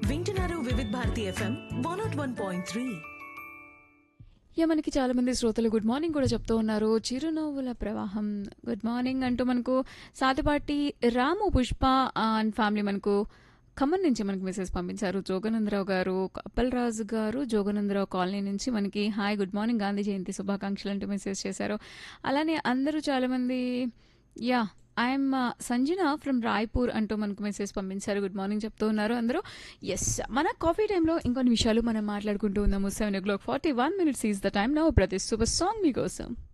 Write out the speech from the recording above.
వింటున్నారు Vividh Bharati FM one naught one point three yeah మనకి చాలా మంది శ్రోతలు గుడ్ మార్నింగ్ కూడా చెప్తూ ఉన్నారు చిరునవ్వుల ప్రవాహం గుడ్ మార్నింగ్ అంటూ మనకు సాతిపాటి రాము పుష్ప అండ్ ఫ్యామిలీ మనకు ఖమ్మం నుంచి మనకు మెసేజ్ పంపించారు జోగనందరావు గారు అప్పలరాజు గారు జోగనందరావు కాలనీ నుంచి మనకి hi good morning Gandhi Jayanti శుభాకాంక్షలు అంటూ మెసేజ్ చేశారు అలానే అందరూ చాలామంది yeah I'm Sanjana from Raipur అంటూ మనకు మెసేజ్ పంపించారు గుడ్ మార్నింగ్ చెప్తూ ఉన్నారు అందరూ ఎస్ మన కాఫీ టైంలో ఇంకొన్ని విషయాలు మనం మాట్లాడుకుంటూ ఉన్నాము seven o'clock forty one minutes is the time నో ప్రతి సూపర్ సాంగ్ మీకోసం